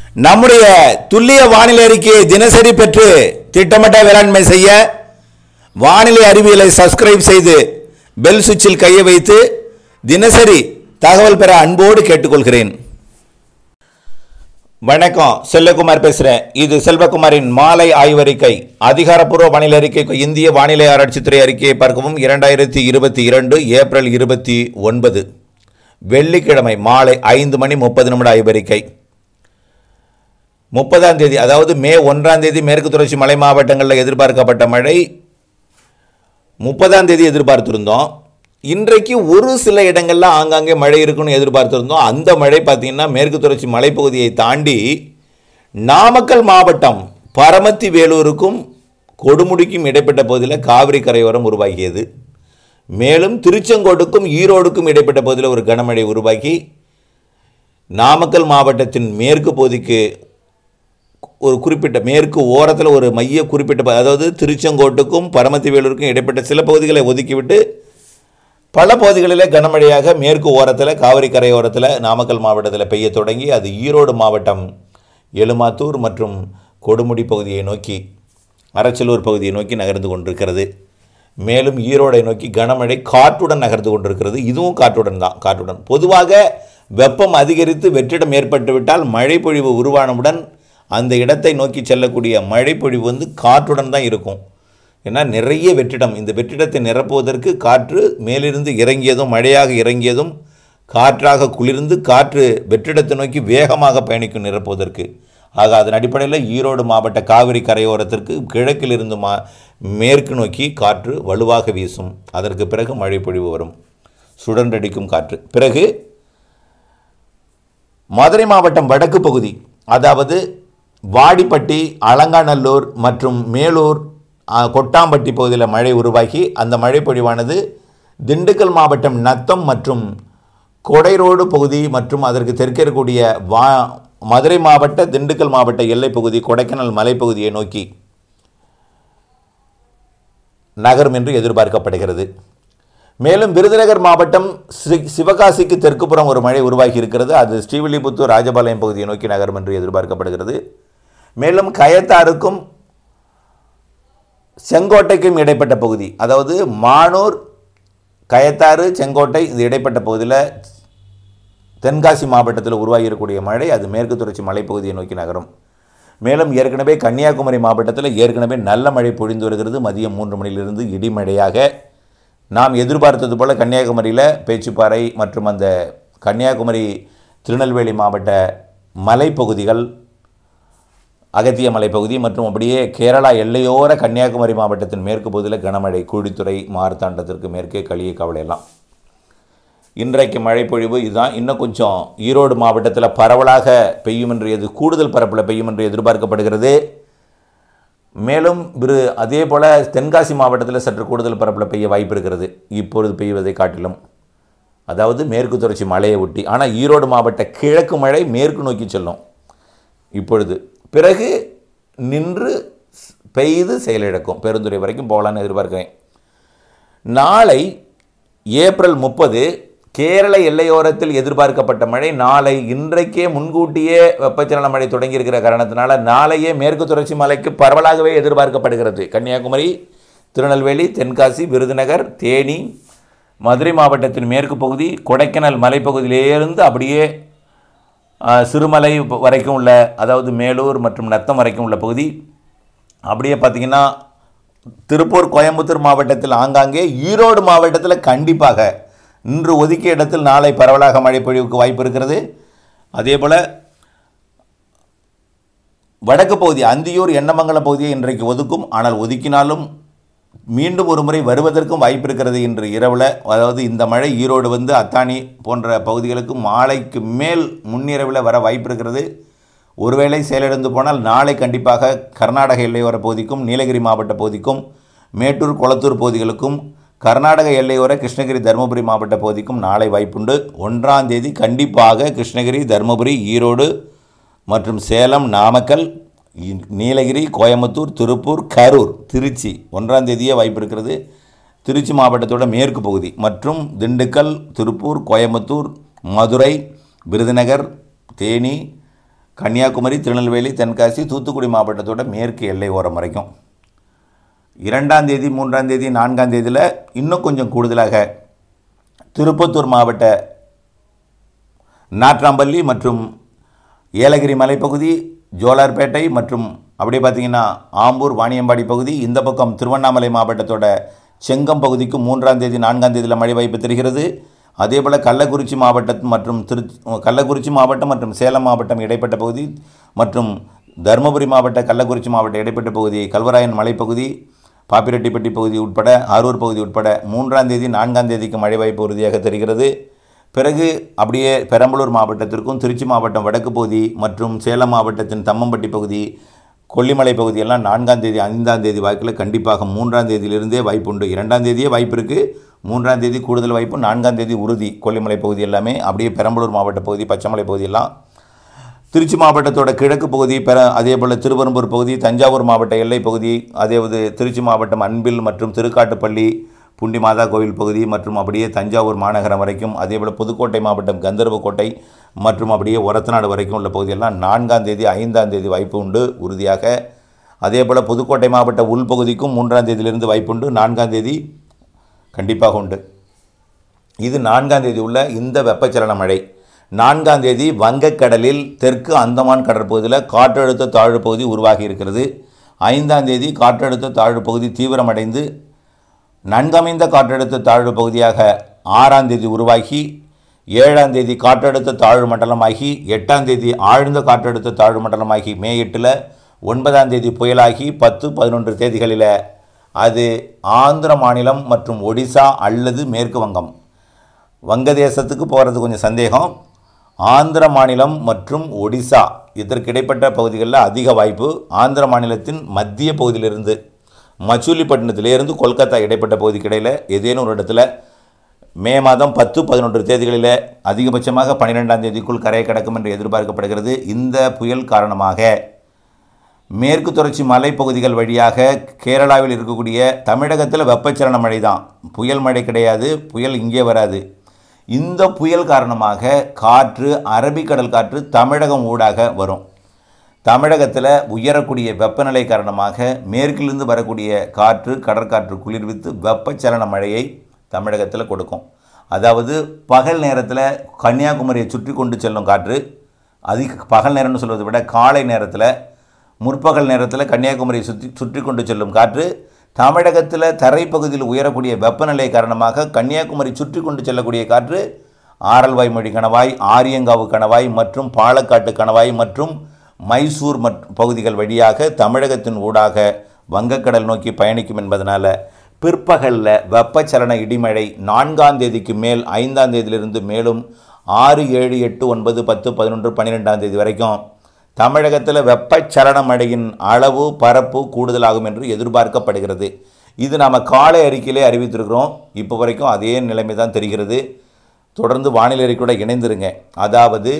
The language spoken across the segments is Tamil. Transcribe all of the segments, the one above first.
நம்முடைய துல்லிய வானிலை அறிக்கையை தினசரி பெற்று திட்டமிட்ட வேளாண்மை செய்ய வானிலை அறிவியலை சப்ஸ்கிரைப் செய்து பெல் சுவிட்சில் கையை வைத்து தினசரி தகவல் பெற அன்போடு கேட்டுக்கொள்கிறேன் வணக்கம் செல்லகுமார் பேசுகிறேன் இது செல்வகுமாரின் மாலை ஆய்வறிக்கை அதிகாரப்பூர்வ வானிலை அறிக்கைக்கு இந்திய வானிலை ஆராய்ச்சித்துறை அறிக்கையை பார்க்கவும் இரண்டாயிரத்தி இருபத்தி இரண்டு ஏப்ரல் இருபத்தி ஒன்பது வெள்ளிக்கிழமை மாலை ஐந்து மணி முப்பது நிமிட ஆய்வறிக்கை முப்பதாம் தேதி அதாவது மே ஒன்றாம் தேதி மேற்கு தொடர்ச்சி மலை மாவட்டங்களில் எதிர்பார்க்கப்பட்ட மழை முப்பதாம் தேதி எதிர்பார்த்திருந்தோம் இன்றைக்கு ஒரு சில இடங்களில் ஆங்காங்கே மழை இருக்குன்னு எதிர்பார்த்திருந்தோம் அந்த மழை பார்த்திங்கன்னா மேற்கு தொடர்ச்சி மலைப்பகுதியை தாண்டி நாமக்கல் மாவட்டம் பரமத்தி வேலூருக்கும் கொடுமுடிக்கும் இடைப்பட்ட பகுதியில் காவிரி கரையோரம் உருவாகியது மேலும் திருச்செங்கோட்டுக்கும் ஈரோடுக்கும் இடைப்பட்ட பகுதியில் ஒரு கனமழை உருவாகி நாமக்கல் மாவட்டத்தின் மேற்கு பகுதிக்கு ஒரு குறிப்பிட்ட மேற்கு ஓரத்தில் ஒரு மைய குறிப்பிட்ட ப- அதாவது திருச்செங்கோட்டுக்கும் பரமத்தி வேலூருக்கும் இடைப்பட்ட சில பகுதிகளை ஒதுக்கிவிட்டு பல பகுதிகளிலே கனமழையாக மேற்கு ஓரத்தில் காவிரி கரையோரத்தில் நாமக்கல் மாவட்டத்தில் பெய்ய தொடங்கி அது ஈரோடு மாவட்டம் எலுமாத்தூர் மற்றும் கொடுமுடி பகுதியை நோக்கி அரச்சலூர் பகுதியை நோக்கி நகர்ந்து கொண்டிருக்கிறது மேலும் ஈரோடை நோக்கி கனமழை காற்றுடன் நகர்ந்து கொண்டிருக்கிறது இதுவும் காற்றுடன் தான் காற்றுடன் பொதுவாக வெப்பம் அதிகரித்து வெற்றிடம் ஏற்பட்டுவிட்டால் மழை பொழிவு உருவானவுடன் அந்த இடத்தை நோக்கி செல்லக்கூடிய மழை பொழிவு வந்து காற்றுடன் தான் இருக்கும் ஏன்னா நிறைய வெற்றிடம் இந்த வெற்றிடத்தை நிரப்புவதற்கு காற்று மேலிருந்து இறங்கியதும் மழையாக இறங்கியதும் காற்றாக குளிர்ந்து காற்று வெற்றிடத்தை நோக்கி வேகமாக பயணிக்கும் நிரப்புவதற்கு ஆக அதன் அடிப்படையில் ஈரோடு மாவட்ட காவிரி கரையோரத்திற்கு கிழக்கில் இருந்து மா மேற்கு நோக்கி காற்று வலுவாக வீசும் அதற்கு பிறகு மழை பொழிவு வரும் சுழன்றடிக்கும் காற்று பிறகு மதுரை மாவட்டம் வடக்கு பகுதி அதாவது வாடிப்பட்டி அலங்காநல்லூர் மற்றும் மேலூர் ஆ, கொட்டாம்பட்டி பகுதியில் மழை உருவாகி அந்த மழை பொழிவானது திண்டுக்கல் மாவட்டம் நத்தம் மற்றும் கொடைரோடு பகுதி மற்றும் அதற்கு தெற்கே இருக்கக்கூடிய வா மதுரை மாவட்ட திண்டுக்கல் மாவட்ட எல்லைப் பகுதி கொடைக்கானல் மலைப்பகுதியை நோக்கி நகரும் என்று எதிர்பார்க்கப்படுகிறது மேலும் விருதுநகர் மாவட்டம் சி- சிவகாசிக்கு தெற்குப்புறம் ஒரு மழை உருவாகி இருக்கிறது அது ஸ்ரீவில்லிபுத்தூர் ராஜபாளையம் பகுதியை நோக்கி நகரும் என்று எதிர்பார்க்கப்படுகிறது மேலும் கயத்தாருக்கும் செங்கோட்டைக்கும் இடைப்பட்ட பகுதி அதாவது மானூர் கயத்தாறு செங்கோட்டை இது இடைப்பட்ட பகுதியில் தென்காசி மாவட்டத்தில் உருவாகி இருக்கக்கூடிய மழை அது மேற்கு தொடர்ச்சி மலைப்பகுதியை நோக்கி நகரும் மேலும் ஏற்கனவே கன்னியாகுமரி மாவட்டத்தில் ஏற்கனவே நல்ல மழை பொழிந்து வருகிறது மதியம் மூன்று மணியிலிருந்து இடிமழையாக நாம் எதிர்பார்த்தது போல கன்னியாகுமரியில் பேச்சுப்பாறை மற்றும் அந்த கன்னியாகுமரி திருநெல்வேலி மாவட்ட மலைப்பகுதிகள் அகத்திய மலைப்பகுதி மற்றும் அப்படியே கேரளா எல்லையோர கன்னியாகுமரி மாவட்டத்தின் மேற்கு பகுதியில் கனமழை கூடித்துறை மார்த்தாண்டத்திற்கு மேற்கே களியக்காவல் எல்லாம் இன்றைக்கு மழைப்பொழிவு இதுதான் இன்னும் கொஞ்சம் ஈரோடு மாவட்டத்தில் பரவலாக பெய்யும் என்று எது கூடுதல் பரப்பில் பெய்யும் என்று எதிர்பார்க்கப்படுகிறது மேலும் விரு அதே போல் தென்காசி மாவட்டத்தில் சற்று கூடுதல் பரப்பில் பெய்ய வாய்ப்பு இருக்கிறது இப்பொழுது பெய்வதை காட்டிலும் அதாவது மேற்கு தொடர்ச்சி மலையை ஒட்டி ஆனால் ஈரோடு மாவட்ட கிழக்கு மழை மேற்கு நோக்கி செல்லும் இப்பொழுது பிறகு நின்று ஸ்- பெய்து செயலிழக்கும் பெருந்துறை வரைக்கும் போகலான்னு எதிர்பார்க்கிறேன் நாளை ஏப்ரல் முப்பது கேரள எல்லையோரத்தில் எதிர்பார்க்கப்பட்ட மழை நாளை இன்றைக்கே முன்கூட்டியே வெப்பச்சலன மழை தொடங்கியிருக்கிற காரணத்தினால நாளையே மேற்கு தொடர்ச்சி மலைக்கு பரவலாகவே எதிர்பார்க்கப்படுகிறது கன்னியாகுமரி திருநெல்வேலி தென்காசி விருதுநகர் தேனி மதுரை மாவட்டத்தின் மேற்கு பகுதி கொடைக்கானல் மலைப்பகுதியிலேருந்து அப்படியே ஆ, சிறுமலை வரைக்கும் உள்ள அதாவது மேலூர் மற்றும் நத்தம் வரைக்கும் உள்ள பகுதி அப்படியே பார்த்தீங்கன்னா திருப்பூர் கோயம்புத்தூர் மாவட்டத்தில் ஆங்காங்கே ஈரோடு மாவட்டத்தில் கண்டிப்பாக இன்று ஒதுக்கிய இடத்தில் நாளை பரவலாக மழை பொழிவுக்கு வாய்ப்பு இருக்கிறது அதே போல் வடக்கு பகுதி அந்தியூர் எண்ணமங்கலம் பகுதியை இன்றைக்கு ஒதுக்கும் ஆனால் ஒதுக்கினாலும் மீண்டும் ஒரு முறை வருவதற்கும் வாய்ப்பு இருக்கிறது இன்று இரவில் அதாவது இந்த மழை ஈரோடு வந்து அத்தானி போன்ற பகுதிகளுக்கு மாலைக்கு மேல் முன்னிரவில் வர வாய்ப்பு இருக்கிறது ஒருவேளை செயலிழந்து போனால் நாளை கண்டிப்பாக கர்நாடக எல்லையோர பகுதிக்கும் நீலகிரி மாவட்ட பகுதிக்கும் மேட்டூர் கொளத்தூர் பகுதிகளுக்கும் கர்நாடக எல்லையோர கிருஷ்ணகிரி தருமபுரி மாவட்ட பகுதிக்கும் நாளை வாய்ப்புண்டு ஒன்றாம் தேதி கண்டிப்பாக கிருஷ்ணகிரி தருமபுரி ஈரோடு மற்றும் சேலம் நாமக்கல் இ- நீலகிரி கோயம்புத்தூர் திருப்பூர் கரூர் திருச்சி ஒன்றாம் தேதியே வாய்ப்பு இருக்கிறது திருச்சி மாவட்டத்தோட மேற்கு பகுதி மற்றும் திண்டுக்கல் திருப்பூர் கோயம்புத்தூர் மதுரை விருதுநகர் தேனி கன்னியாகுமரி திருநெல்வேலி தென்காசி தூத்துக்குடி மாவட்டத்தோட மேற்கு எல்லை ஓரம் வரைக்கும் இரண்டாம் தேதி மூன்றாம் தேதி நான்காம் தேதியில் இன்னும் கொஞ்சம் கூடுதலாக திருப்பத்தூர் மாவட்ட நாட்ராம்பள்ளி மற்றும் ஏலகிரி மலைப்பகுதி ஜோலார்பேட்டை மற்றும் அப்படியே பார்த்தீங்கன்னா ஆம்பூர் வாணியம்பாடி பகுதி இந்த பக்கம் திருவண்ணாமலை மாவட்டத்தோட செங்கம் பகுதிக்கு மூன்றாம் தேதி நான்காம் தேதியில் மழை வாய்ப்பு தெரிகிறது அதே போல் கள்ளக்குறிச்சி மாவட்டம் மற்றும் திரு கள்ளக்குறிச்சி மாவட்டம் மற்றும் சேலம் மாவட்டம் இடைப்பட்ட பகுதி மற்றும் தருமபுரி மாவட்ட கள்ளக்குறிச்சி மாவட்ட இடைப்பட்ட பகுதி கல்வராயன் மலைப்பகுதி பாப்பிரெட்டிப்பட்டி பகுதி உட்பட அரூர் பகுதி உட்பட மூன்றாம் தேதி நான்காம் தேதிக்கு மழை வாய்ப்பு உறுதியாக தெரிகிறது பிறகு அப்படியே பெரம்பலூர் மாவட்டத்திற்கும் திருச்சி மாவட்டம் வடக்கு பகுதி மற்றும் சேலம் மாவட்டத்தின் தம்மம்பட்டி பகுதி கொல்லிமலை பகுதியெல்லாம் நான்காம் தேதி ஐந்தாம் தேதி வாக்கில் கண்டிப்பாக மூன்றாம் தேதியிலிருந்தே வாய்ப்புண்டு இரண்டாம் தேதியே வாய்ப்பு இருக்குது மூன்றாம் தேதி கூடுதல் வாய்ப்பு நான்காம் தேதி உறுதி கொல்லிமலை பகுதி எல்லாமே அப்படியே பெரம்பலூர் மாவட்ட பகுதி பச்சைமலை பகுதியெல்லாம் திருச்சி மாவட்டத்தோட கிழக்கு பகுதி பெற அதே போல் திருவெரும்பூர் பகுதி தஞ்சாவூர் மாவட்ட எல்லை பகுதி அதேவது திருச்சி மாவட்டம் அன்பில் மற்றும் திருக்காட்டுப்பள்ளி புண்டி மாதா கோவில் பகுதி மற்றும் அப்படியே தஞ்சாவூர் மாநகரம் வரைக்கும் அதே போல் புதுக்கோட்டை மாவட்டம் கந்தர்வக்கோட்டை மற்றும் அப்படியே ஒரத்தநாடு வரைக்கும் உள்ள பகுதியெல்லாம் நான்காம் தேதி ஐந்தாம் தேதி வாய்ப்பு உண்டு உறுதியாக அதே போல் புதுக்கோட்டை மாவட்ட உள்பகுதிக்கும் மூன்றாம் தேதியிலிருந்து வாய்ப்புண்டு நான்காம் தேதி கண்டிப்பாக உண்டு இது நான்காம் தேதி உள்ள இந்த வெப்பச்சலன மழை நான்காம் தேதி வங்கக்கடலில் தெற்கு அந்தமான் கடற்பகுதியில் காற்றழுத்த தாழ்வு பகுதி உருவாகி இருக்கிறது ஐந்தாம் தேதி காற்றழுத்த தாழ்வு பகுதி தீவிரமடைந்து நன்கமைந்த காற்றழுத்த தாழ்வு பகுதியாக ஆறாம் தேதி உருவாகி ஏழாம் தேதி காற்றழுத்த தாழ்வு மண்டலமாகி எட்டாம் தேதி ஆழ்ந்த காற்றழுத்த தாழ்வு மண்டலமாகி மே எட்டில் ஒன்பதாம் தேதி புயலாகி பத்து பதினொன்று தேதிகளில் அது ஆந்திர மாநிலம் மற்றும் ஒடிசா அல்லது மேற்கு வங்கம் வங்கதேசத்துக்கு போகிறது கொஞ்சம் சந்தேகம் ஆந்திர மாநிலம் மற்றும் ஒடிசா இதற்கு இடைப்பட்ட பகுதிகளில் அதிக வாய்ப்பு ஆந்திர மாநிலத்தின் மத்திய பகுதியிலிருந்து மச்சூலிப்பட்டினத்திலிருந்து கொல்கத்தா இடைப்பட்ட பகுதிக்கு இடையில் ஏதேனும் ஒரு இடத்துல மே மாதம் பத்து பதினொன்று தேதிகளில் அதிகபட்சமாக பன்னிரெண்டாம் தேதிக்குள் கரையை கடக்கும் என்று எதிர்பார்க்கப்படுகிறது இந்த புயல் காரணமாக மேற்கு தொடர்ச்சி மலைப்பகுதிகள் வழியாக கேரளாவில் இருக்கக்கூடிய தமிழகத்தில் வெப்பச்சலன மழை தான் புயல் மழை கிடையாது புயல் இங்கே வராது இந்த புயல் காரணமாக காற்று அரபிக்கடல் காற்று தமிழகம் ஊடாக வரும் தமிழகத்தில் உயரக்கூடிய வெப்பநிலை காரணமாக மேற்கிலிருந்து வரக்கூடிய காற்று கடற்காற்று குளிர்வித்து வெப்பச்சலன மழையை தமிழகத்தில் கொடுக்கும் அதாவது பகல் நேரத்தில் கன்னியாகுமரியை சுற்றி கொண்டு செல்லும் காற்று அதிக பகல் நேரம்னு சொல்வதை விட காலை நேரத்தில் முற்பகல் நேரத்தில் கன்னியாகுமரியை சுற்றி சுற்றி கொண்டு செல்லும் காற்று தமிழகத்தில் தரைப்பகுதியில் உயரக்கூடிய வெப்பநிலை காரணமாக கன்னியாகுமரி சுற்றி கொண்டு செல்லக்கூடிய காற்று ஆரல்வாய்மொழி கணவாய் ஆரியங்காவு கணவாய் மற்றும் பாலக்காட்டு கணவாய் மற்றும் மைசூர் மற் பகுதிகள் வழியாக தமிழகத்தின் ஊடாக வங்கக்கடல் நோக்கி பயணிக்கும் என்பதனால் பிற்பகலில் வெப்பச்சலன இடிமழை நான்காம் தேதிக்கு மேல் ஐந்தாம் தேதியிலிருந்து மேலும் ஆறு ஏழு எட்டு ஒன்பது பத்து பதினொன்று பன்னிரெண்டாம் தேதி வரைக்கும் தமிழகத்தில் வெப்பச்சலன மழையின் அளவு பரப்பு கூடுதலாகும் என்று எதிர்பார்க்கப்படுகிறது இது நாம் காலை அறிக்கையிலே அறிவித்திருக்கிறோம் இப்போ வரைக்கும் அதே நிலைமை தான் தெரிகிறது தொடர்ந்து வானிலை அறிக்கையோட இணைந்திருங்க அதாவது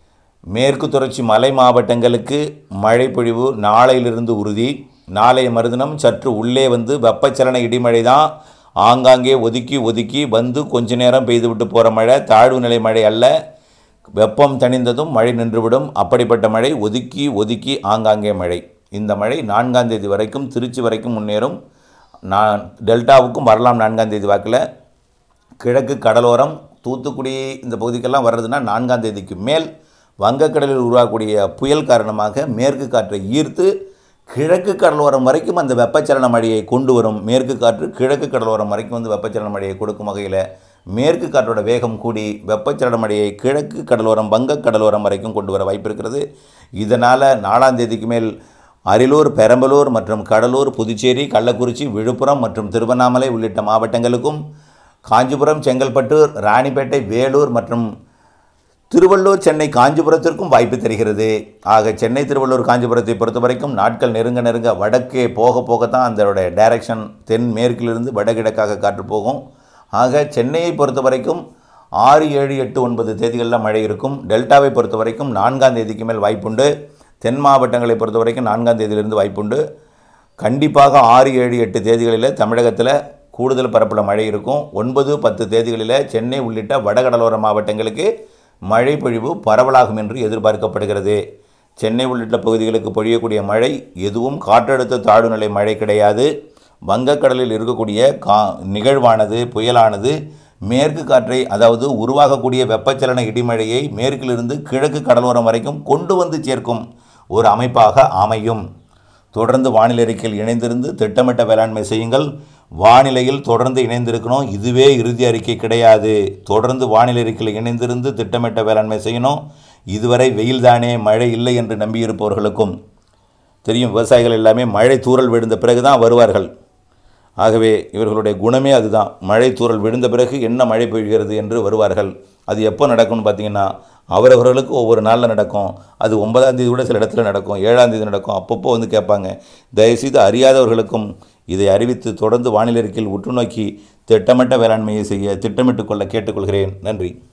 மேற்கு தொடர்ச்சி மலை மாவட்டங்களுக்கு மழை பொழிவு நாளையிலிருந்து உறுதி நாளைய மறுதினம் சற்று உள்ளே வந்து வெப்பச்சலன இடிமழை தான் ஆங்காங்கே ஒதுக்கி ஒதுக்கி வந்து கொஞ்ச நேரம் பெய்துவிட்டு போகிற மழை தாழ்வு நிலை மழை அல்ல வெப்பம் தணிந்ததும் மழை நின்றுவிடும் அப்படிப்பட்ட மழை ஒதுக்கி ஒதுக்கி ஆங்காங்கே மழை இந்த மழை நான்காம் தேதி வரைக்கும் திருச்சி வரைக்கும் முன்னேறும் நான் டெல்டாவுக்கும் வரலாம் நான்காம் தேதி வாக்கில் கிழக்கு கடலோரம் தூத்துக்குடி இந்த பகுதிக்கெல்லாம் வர்றதுன்னா நான்காம் தேதிக்கு மேல் வங்கக்கடலில் உருவாகக்கூடிய புயல் காரணமாக மேற்கு காற்றை ஈர்த்து கிழக்கு கடலோரம் வரைக்கும் அந்த வெப்பச்சலன மழையை கொண்டு வரும் மேற்கு காற்று கிழக்கு கடலோரம் வரைக்கும் வந்து வெப்பச்சலன மழையை கொடுக்கும் வகையில் மேற்கு காற்றோட வேகம் கூடி வெப்பச்சலன மழையை கிழக்கு கடலோரம் வங்க கடலோரம் வரைக்கும் கொண்டு வர வாய்ப்பு இருக்கிறது இதனால் நாலாம் தேதிக்கு மேல் அரியலூர் பெரம்பலூர் மற்றும் கடலூர் புதுச்சேரி கள்ளக்குறிச்சி விழுப்புரம் மற்றும் திருவண்ணாமலை உள்ளிட்ட மாவட்டங்களுக்கும் காஞ்சிபுரம் செங்கல்பட்டு ராணிப்பேட்டை வேலூர் மற்றும் திருவள்ளூர் சென்னை காஞ்சிபுரத்திற்கும் வாய்ப்பு தெரிகிறது ஆக சென்னை திருவள்ளூர் காஞ்சிபுரத்தை பொறுத்த வரைக்கும் நாட்கள் நெருங்க நெருங்க வடக்கே போக போக தான் அதோடைய டைரக்ஷன் தென் மேற்கிலிருந்து வடகிழக்காக காற்று போகும் ஆக சென்னையை பொறுத்த வரைக்கும் ஆறு ஏழு எட்டு ஒன்பது தேதிகளில் மழை இருக்கும் டெல்டாவை பொறுத்த வரைக்கும் நான்காம் தேதிக்கு மேல் வாய்ப்புண்டு தென் மாவட்டங்களை பொறுத்த வரைக்கும் நான்காம் தேதியிலிருந்து வாய்ப்புண்டு கண்டிப்பாக ஆறு ஏழு எட்டு தேதிகளில் தமிழகத்தில் கூடுதல் பரப்பில் மழை இருக்கும் ஒன்பது பத்து தேதிகளில் சென்னை உள்ளிட்ட வடகடலோர மாவட்டங்களுக்கு மழை பொழிவு பரவலாகும் என்று எதிர்பார்க்கப்படுகிறது சென்னை உள்ளிட்ட பகுதிகளுக்கு பொழியக்கூடிய மழை எதுவும் காற்றழுத்த தாழ்வுநிலை மழை கிடையாது வங்கக்கடலில் இருக்கக்கூடிய கா நிகழ்வானது புயலானது மேற்கு காற்றை அதாவது உருவாகக்கூடிய வெப்பச்சலன இடிமழையை மேற்கிலிருந்து கிழக்கு கடலோரம் வரைக்கும் கொண்டு வந்து சேர்க்கும் ஒரு அமைப்பாக அமையும் தொடர்ந்து வானிலை அறிக்கையில் இணைந்திருந்து திட்டமிட்ட வேளாண்மை செய்யுங்கள் வானிலையில் தொடர்ந்து இணைந்திருக்கணும் இதுவே இறுதி அறிக்கை கிடையாது தொடர்ந்து வானிலை அறிக்கையில் இணைந்திருந்து திட்டமிட்ட வேளாண்மை செய்யணும் இதுவரை வெயில் தானே மழை இல்லை என்று நம்பியிருப்பவர்களுக்கும் தெரியும் விவசாயிகள் எல்லாமே மழை தூறல் விழுந்த பிறகு தான் வருவார்கள் ஆகவே இவர்களுடைய குணமே அதுதான் மழை தூறல் விழுந்த பிறகு என்ன மழை பெய்கிறது என்று வருவார்கள் அது எப்போ நடக்கும்னு பார்த்தீங்கன்னா அவரவர்களுக்கு ஒவ்வொரு நாளில் நடக்கும் அது ஒன்பதாம் தேதி கூட சில இடத்துல நடக்கும் ஏழாம் தேதி நடக்கும் அப்பப்போ வந்து கேட்பாங்க தயவுசெய்து அறியாதவர்களுக்கும் இதை அறிவித்து தொடர்ந்து வானிலை அறிக்கையில் உற்று நோக்கி திட்டமிட்ட வேளாண்மையை செய்ய திட்டமிட்டு கொள்ள கேட்டுக்கொள்கிறேன் நன்றி